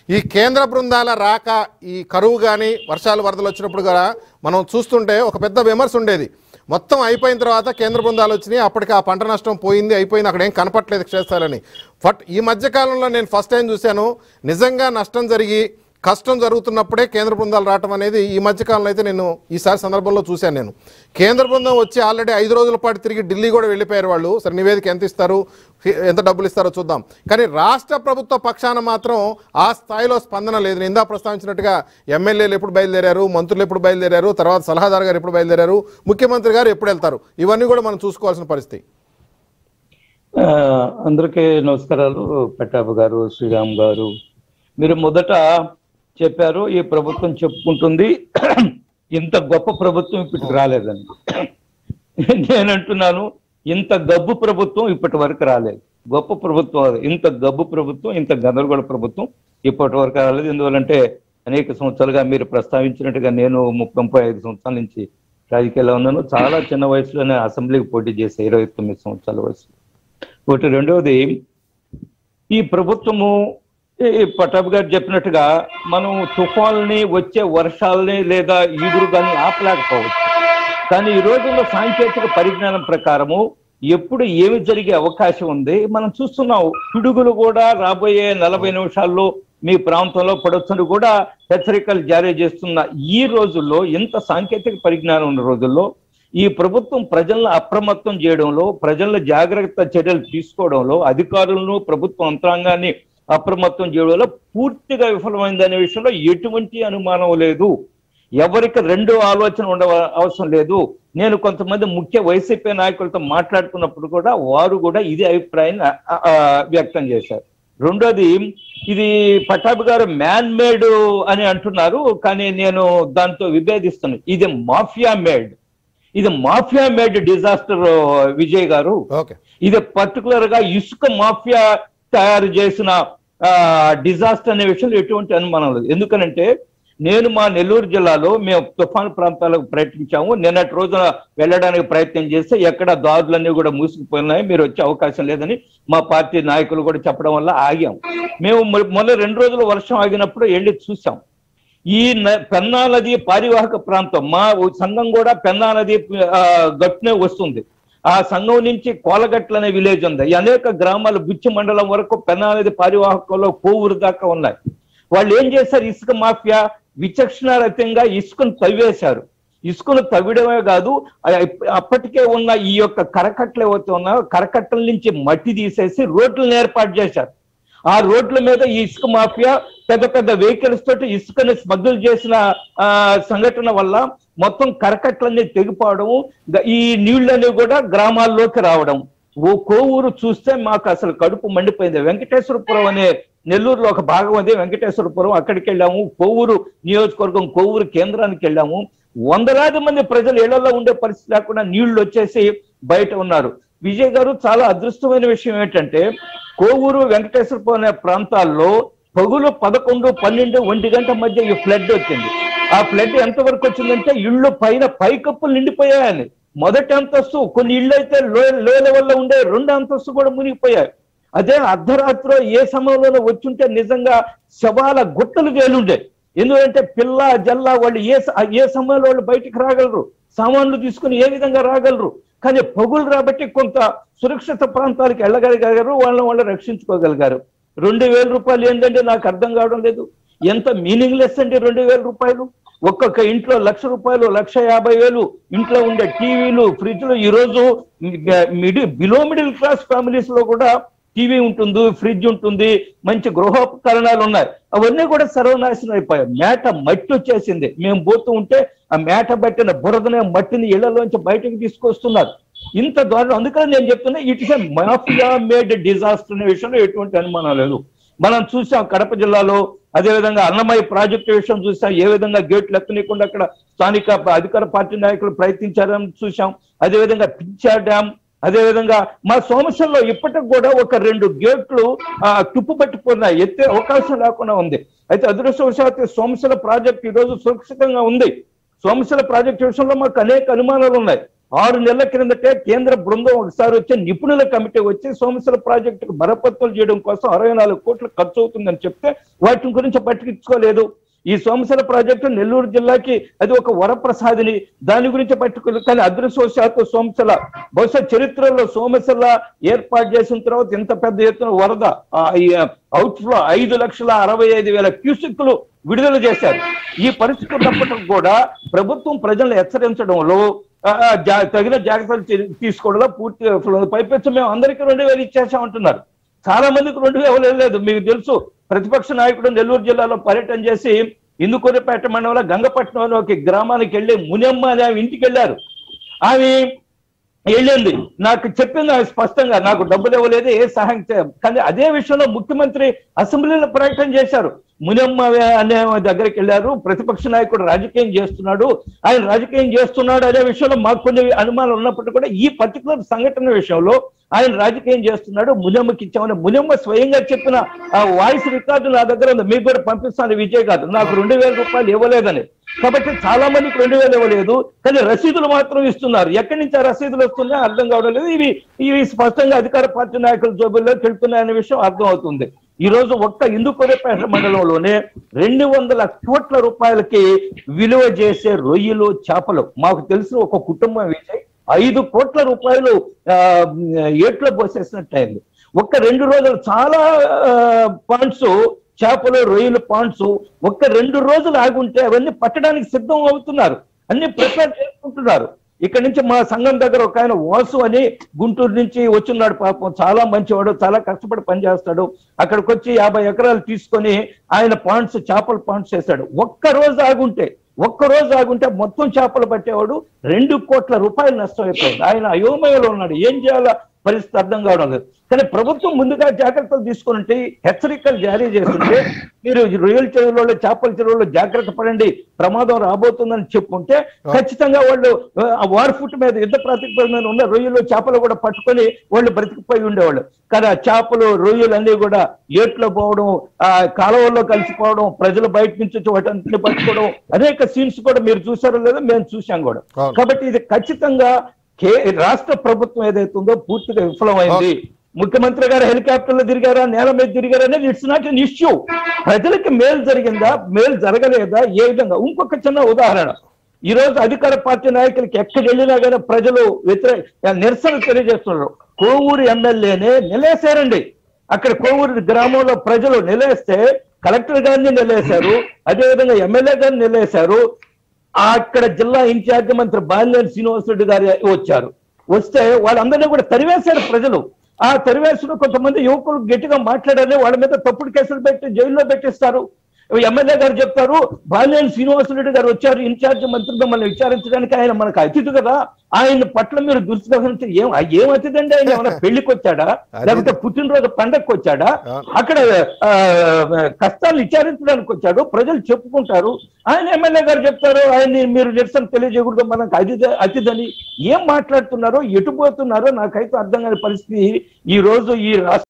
ఈ కేంద్ర బృందాల రాక ఈ కరువు కానీ వర్షాలు వరదలు వచ్చినప్పుడు కూడా మనం చూస్తుంటే ఒక పెద్ద విమర్శ ఉండేది మొత్తం అయిపోయిన తర్వాత కేంద్ర బృందాలు వచ్చినాయి అప్పటికి ఆ పంట నష్టం పోయింది అయిపోయింది అక్కడ ఏం కనపట్లేదు క్షేత్రాలని ఫట్ ఈ మధ్య కాలంలో నేను ఫస్ట్ టైం చూశాను నిజంగా నష్టం జరిగి కష్టం జరుగుతున్నప్పుడే కేంద్ర బృందాలు రావటం అనేది ఈ మధ్య కాలంలో అయితే నేను ఈసారి సందర్భంలో చూశాను నేను కేంద్ర బృందం వచ్చి ఆల్రెడీ ఐదు రోజుల పాటు తిరిగి ఢిల్లీ కూడా వెళ్ళిపోయారు వాళ్ళు సరే నివేదిక ఎంత ఇస్తారు ఎంత డబ్బులు ఇస్తారో చూద్దాం కానీ రాష్ట్ర ప్రభుత్వ పక్షాన మాత్రం ఆ స్థాయిలో స్పందన లేదు నేను ఇందా ప్రస్తావించినట్టుగా ఎమ్మెల్యేలు ఎప్పుడు బయలుదేరారు మంత్రులు ఎప్పుడు బయలుదేరారు తర్వాత సలహాదారు గారు ఎప్పుడు బయలుదేరారు ముఖ్యమంత్రి గారు ఎప్పుడు వెళ్తారు ఇవన్నీ కూడా మనం చూసుకోవాల్సిన పరిస్థితి ఆ, అందరికీ నమస్కారాలు పెట్టాబు గారు శ్రీరామ్ గారు మీరు మొదట చెప్పారు ఈ ప్రభుత్వం చెప్పుకుంటుంది ఇంత గొప్ప ప్రభుత్వం ఇప్పటికి రాలేదని నేను అంటున్నాను ఇంత గబ్బు ప్రభుత్వం ఇప్పటి వరకు రాలేదు గొప్ప ప్రభుత్వం అది. ఇంత గబ్బు ప్రభుత్వం ఇంత గందరగోళ ప్రభుత్వం ఇప్పటి వరకు రాలేదు ఎందువల్లంటే అనేక సంవత్సరాలుగా మీరు ప్రస్తావించినట్టుగా నేను ముప్పై ముప్పై ఐదు సంవత్సరాల నుంచి రాజకీయాల్లో ఉన్నాను చాలా చిన్న వయసులోనే అసెంబ్లీకి పోటీ చేసే ఇరవై తొమ్మిది సంవత్సరాల వయసు ఒకటి రెండవది ఈ ప్రభుత్వము ఈ పటాబ్ గారు చెప్పినట్టుగా మనం తుఫాల్ని వచ్చే వర్షాలని లేదా ఈదురు కానీ ఆపలేకపోవచ్చు కానీ ఈ రోజుల్లో సాంకేతిక పరిజ్ఞానం ప్రకారము ఎప్పుడు ఏమి జరిగే అవకాశం ఉంది మనం చూస్తున్నాం పిడుగులు కూడా రాబోయే నలభై నిమిషాల్లో మీ ప్రాంతంలో పడొచ్చని కూడా హెచ్చరికలు జారీ చేస్తున్న ఈ రోజుల్లో ఇంత సాంకేతిక పరిజ్ఞానం ఉన్న రోజుల్లో ఈ ప్రభుత్వం ప్రజలను అప్రమత్తం చేయడంలో ప్రజల జాగ్రత్త చర్యలు తీసుకోవడంలో అధికారులను ప్రభుత్వ యంత్రాంగాన్ని అప్రమత్తం చేయడంలో పూర్తిగా విఫలమైందనే విషయంలో ఎటువంటి అనుమానం లేదు ఎవరికి రెండు ఆలోచన ఉండవ అవసరం లేదు నేను కొంతమంది ముఖ్య వైసీపీ నాయకులతో మాట్లాడుతున్నప్పుడు కూడా వారు కూడా ఇదే అభిప్రాయాన్ని ఆ, ఆ, వ్యక్తం చేశారు రెండోది ఇది పటాబి గారు మ్యాన్ మేడ్ అని అంటున్నారు కానీ నేను దాంతో విభేదిస్తున్నాను ఇది మాఫియా మేడ్ ఇది mafia made disaster Vijay garu okay ఇది పర్టికులర్ గా ఇసుక మాఫియా తయారు చేసిన డిజాస్టర్ అనే విషయంలో ఎటువంటి అనుమానం లేదు ఎందుకనంటే నేను మా నెల్లూరు జిల్లాలో మేము తుఫాను ప్రాంతాలకు ప్రయత్నించాము నిన్నటి రోజున వెళ్ళడానికి ప్రయత్నం చేస్తే ఎక్కడ దారులన్నీ కూడా మూసుకుపోయినాయి మీరు వచ్చే అవకాశం లేదని మా పార్టీ నాయకులు కూడా చెప్పడం వల్ల ఆగాం మేము మొ- మొన్న రెండు రోజులు వర్షం ఆగినప్పుడు వెళ్ళి చూసాం ఈ న- పెన్నా నది పారివాహక ప్రాంతం మా సంఘం కూడా పెన్నా నది ఆ, గట్టునే వస్తుంది ఆ సంఘం నుంచి కోలగట్ల అనే విలేజ్ ఉంది ఈ అనేక గ్రామాలు బుచ్చి మండలం వరకు పెన్నా నది పారివాహకంలో కోవూరు దాకా ఉన్నాయి వాళ్ళు ఏం చేశారు ఇసుక మాఫియా విచక్షణారహితంగా ఇసుకను తవ్వేశారు ఇసుకను తవ్వడమే కాదు ఆ- అప్పటికే ఉన్న ఈ యొక్క కరకట్టలు ఏవైతే ఉన్నాయో కరకట్టల నుంచి మట్టి తీసేసి రోడ్లను ఏర్పాటు చేశారు ఆ రోడ్ల మీద ఈ ఇసుక మాఫియా పెద్ద పెద్ద వెహికల్స్ తోటి ఇసుకని స్మగ్గుల్ చేసిన ఆ, సంఘటన వల్ల మొత్తం కరకట్లన్నీ తెగిపోవడం గ- ఈ నీళ్ళన్నీ కూడా గ్రామాల్లోకి రావడం ఓ కోవూరు చూస్తే మాకు అసలు కడుపు మండిపోయింది వెంకటేశ్వరపురం అనే నెల్లూరులో ఒక భాగం ఉంది వెంకటేశ్వరపురం అక్కడికి వెళ్ళాము కోవూరు నియోజకవర్గం కోవూరు కేంద్రానికి వెళ్ళాము వందలాది మంది ప్రజలు ఇళ్లలో ఉండే పరిస్థితి లేకుండా నీళ్లు వచ్చేసి బయట ఉన్నారు విజయ్ గారు చాలా అదృష్టమైన విషయం ఏంటంటే కోవూరు వెంకటేశ్వరపురం అనే ప్రాంతాల్లో పగులు పదకొండు పన్నెండు ఒంటి గంట మధ్య ఈ ఫ్లడ్ వచ్చింది ఆ ఫ్లడ్ ఎంత వరకు వచ్చిందంటే ఇళ్ళు పైన పైకప్పులు నిండిపోయాయని మొదటి అంతస్తు కొన్ని ఇళ్ళు అయితే లో లో లెవెల్లో ఉండే రెండు అంతస్తు కూడా మునిగిపోయాయి అదే అర్ధరాత్రి ఏ సమయంలో వచ్చుంటే నిజంగా శవాల గుట్టలు తేలుండే ఎందుకంటే పిల్ల జల్ల వాళ్ళు ఏ స- ఏ సమయంలో వాళ్ళు బయటికి రాగలరు సామాన్లు తీసుకుని ఏ విధంగా రాగలరు కానీ పగులు రాబట్టి కొంత సురక్షిత ప్రాంతాలకు వెళ్ళగలిగారు వాళ్ళని వాళ్ళు రక్షించుకోగలిగారు రెండు వేల రూపాయలు ఏంటంటే నాకు అర్థం కావడం లేదు ఎంత మీనింగ్లెస్ అండి రెండు వేల రూపాయలు ఒక్కొక్క ఇంట్లో లక్ష రూపాయలు లక్ష యాభై వేలు ఇంట్లో ఉండే టీవీలు ఫ్రిడ్జ్లు ఈ రోజు మిడి బిలో మిడిల్ క్లాస్ ఫ్యామిలీస్ లో కూడా టీవీ ఉంటుంది ఫ్రిడ్జ్ ఉంటుంది మంచి గృహోపకరణాలు ఉన్నాయి అవన్నీ కూడా సర్వనాశనం అయిపోయాయి మేట మట్టి వచ్చేసింది మేము పోతూ ఉంటే ఆ మేట పట్టిన బురదనే మట్టిని ఇళ్లలోంచి బయటకు తీసుకొస్తున్నారు ఇంత దారుణం అందుకని నేను చెప్తున్నా it is mafia made disaster అనే విషయంలో ఎటువంటి అనుమానం లేదు మనం చూసాం కడప జిల్లాలో అదేవిధంగా అన్నమయ్య ప్రాజెక్టు విషయం చూసాం ఏ విధంగా గేట్లు ఎత్తనీయకుండా అక్కడ స్థానిక అధికార పార్టీ నాయకులు ప్రయత్నించారని చూసాం అదేవిధంగా పిచ్చా డ్యామ్ అదేవిధంగా మా సోమశంలో ఇప్పటికి కూడా ఒక రెండు గేట్లు ఆ, తుప్పు పట్టిపోయినాయి ఎత్తే అవకాశం లేకుండా ఉంది అయితే అదృష్టవశాత్తు సోమశల ప్రాజెక్ట్ ఈ రోజు సురక్షితంగా ఉంది సోమశల ప్రాజెక్ట్ విషయంలో మాకు అనేక అనుమానాలు ఉన్నాయి ఆరు నెలల క్రిందటే కేంద్ర బృందం ఒకసారి వచ్చి నిపుణుల కమిటీ వచ్చి సోమశిల ప్రాజెక్టుకు మరపత్తులు చేయడం కోసం అరవై నాలుగు కోట్లు ఖర్చు అవుతుందని చెప్తే వాటి గురించి పట్టించుకోలేదు ఈ సోమశిల ప్రాజెక్టు నెల్లూరు జిల్లాకి అది ఒక వరప్రసాదిని దాని గురించి పట్టుకోలేదు కానీ అదృష్టవశాత్తు సోమశిల బహుశా చరిత్రలో సోమశిల ఏర్పాటు చేసిన తర్వాత ఇంత పెద్ద ఎత్తున వరద అవుట్ ఫ్లో ఐదు లక్షల అరవై ఐదు వేల క్యూసెక్లు విడుదల చేశారు ఈ పరిస్థితి ఉన్నప్పటికీ కూడా ప్రభుత్వం ప్రజలను హెచ్చరించడంలో ఆ, ఆ, జా- తగిన జాగ్రత్తలు తీ- తీసుకోవడంలో పూర్తిగా విఫలం. పైపెచ్చు మేము అందరికీ రెండు వేలు ఇచ్చేసామంటున్నారు చాలా మందికి రెండు వేలు లేదు మీకు తెలుసు ప్రతిపక్ష నాయకుడు నెల్లూరు జిల్లాలో పర్యటన చేసి ఇందుకూరిపేట మండలంలో గంగపట్నంలో ఒక గ్రామానికి వెళ్ళి మునియమ్మ అనే ఆమె ఇంటికి వెళ్ళారు ఆమె వెళ్ళింది నాకు చెప్పింది ఆమె స్పష్టంగా నాకు డబ్బులు ఇవ్వలేదు ఏ సహాయం చేయ కానీ అదే విషయంలో ముఖ్యమంత్రి అసెంబ్లీలో ప్రకటన చేశారు మునియమ్మ అనే ఆమె దగ్గరికి వెళ్ళారు ప్రతిపక్ష నాయకుడు రాజకీయం చేస్తున్నాడు ఆయన రాజకీయం చేస్తున్నాడు అనే విషయంలో మాకు కొన్ని అనుమానాలు ఉన్నప్పటికీ కూడా ఈ పర్టికులర్ సంఘటన విషయంలో ఆయన రాజకీయం చేస్తున్నాడు మునియమ్మకి ఇచ్చామని మునియమ్మ స్వయంగా చెప్పిన ఆ వాయిస్ రికార్డు నా దగ్గర ఉంది మీకు కూడా పంపిస్తాను విజయ్ కాదు నాకు రెండు వేల రూపాయలు ఇవ్వలేదని కాబట్టి చాలా మందికి రెండు వేలు ఇవ్వలేదు కానీ రసీదులు మాత్రం ఇస్తున్నారు ఎక్కడి నుంచి ఆ రసీదులు వస్తున్నాయో అర్థం కావడం లేదు ఇవి ఇవి స్పష్టంగా అధికార పార్టీ నాయకుల జోబుల్లో వెళ్తున్నాయనే విషయం అర్థం అవుతుంది ఈ రోజు ఒక్క ఇందుకొరపేట మండలంలోనే రెండు వందల కోట్ల రూపాయలకి విలువ చేసే రొయ్యలు చేపలు మాకు తెలిసిన ఒక కుటుంబం విజయ్ ఐదు కోట్ల రూపాయలు ఆ, ఏట్లో పోసేసినట్టయింది ఒక్క రెండు రోజులు చాలా పాయింట్స్ చేపలు రొయ్యలు పాయింట్స్ ఒక్క రెండు రోజులు ఆగుంటే అవన్నీ పట్టడానికి సిద్ధం అవుతున్నారు అన్ని ప్రిపేర్ చేసుకుంటున్నారు ఇక్కడ నుంచి మా సంఘం దగ్గర ఒక ఆయన వాసు అని గుంటూరు నుంచి వచ్చున్నాడు పాపం చాలా మంచివాడు చాలా కష్టపడి పనిచేస్తాడు అక్కడికి వచ్చి యాభై ఎకరాలు తీసుకొని ఆయన పాయింట్స్ చేపల పాయింట్స్ చేశాడు ఒక్క రోజు ఆగుంటే ఒక్క రోజు ఆగుంటే మొత్తం చేపలు పట్టేవాడు రెండు కోట్ల రూపాయలు నష్టం అయిపోయింది ఆయన అయోమయంలో ఉన్నాడు ఏం చేయాలా పరిస్థితి అర్థం కావడం లేదు కానీ ప్రభుత్వం ముందుగా జాగ్రత్తలు తీసుకుంటే హెచ్చరికలు జారీ చేస్తుంటే మీరు రొయ్యల చెరువులలో చేపల చెరువులో జాగ్రత్త పడండి ప్రమాదం రాబోతుందని చెప్పుంటే ఖచ్చితంగా వాళ్ళు ఆ, వార్ ఫుట్ మీద యుద్ధ ప్రాతిపదిక మీద ఉన్న రొయ్యలు చేపలు కూడా పట్టుకొని వాళ్ళు బ్రతికిపోయి ఉండేవాళ్ళు కానీ ఆ చేపలు రొయ్యలు అన్ని కూడా ఏట్లో పోవడం ఆ కాలువల్లో కలిసిపోవడం ప్రజలు బయట నుంచి వచ్చి వాటిని పట్టుకోవడం అనేక సీన్స్ కూడా మీరు చూసారో లేదో మేము చూసాం కూడా అవును. కాబట్టి ఇది ఖచ్చితంగా కే రాష్ట్ర ప్రభుత్వం ఏదైతే ఉందో పూర్తిగా విఫలమైంది ముఖ్యమంత్రి గారు హెలికాప్టర్లో తిరిగారా నేల మీద తిరిగారా అనేది ఇట్స్ నాట్ అన్ ఇష్యూ ప్రజలకి మేలు జరిగిందా మేలు జరగలేదా ఏ విధంగా ఇంకొక చిన్న ఉదాహరణ ఈ రోజు అధికార పార్టీ నాయకులకి ఎక్కడికి వెళ్ళినా కానీ ప్రజలు వ్యతిరేక నిరసన తెలియజేస్తున్నారు కోవూరు ఎమ్మెల్యేనే నిలేశారండి అక్కడ కోవూరు గ్రామంలో ప్రజలు నిలేస్తే కలెక్టర్ గారిని నిలేశారు అదేవిధంగా ఎమ్మెల్యే గారిని నిలేశారు అక్కడ జిల్లా ఇన్ఛార్జి మంత్రి బాలినేని శ్రీనివాసరెడ్డి గారు వచ్చారు వస్తే వాళ్ళందరినీ కూడా తరివేశారు ప్రజలు ఆ తరివేసిన కొంతమంది యువకులు గట్టిగా మాట్లాడారు వాళ్ళ మీద తప్పుడు కేసులు పెట్టి జైల్లో పెట్టిస్తారు ఎమ్మెల్యే గారు చెప్తారు బాలినేని శ్రీనివాసరెడ్డి గారు వచ్చారు ఇన్ఛార్జ్ మంత్రి మిమ్మల్ని విచారించడానికి ఆయన మనకు అతిథి కదా ఆయన పట్ల మీరు దుర్గమనించి ఏం ఏం అతిథి అండి ఆయన ఏమైనా పెళ్లికి వచ్చాడా లేకపోతే పుట్టినరోజు పండగకి వచ్చాడా అక్కడ ఆ, కష్టాలు విచారించడానికి వచ్చాడు ప్రజలు చెప్పుకుంటారు ఆయన ఎమ్మెల్యే గారు చెప్తారు ఆయన్ని మీరు నిరసన తెలియజేయకూడదు మనకు అతిథి అతిథని ఏం మాట్లాడుతున్నారో ఎటు పోతున్నారో నాకైతే అర్థం కాని పరిస్థితి ఈ రోజు ఈ రాష్ట్ర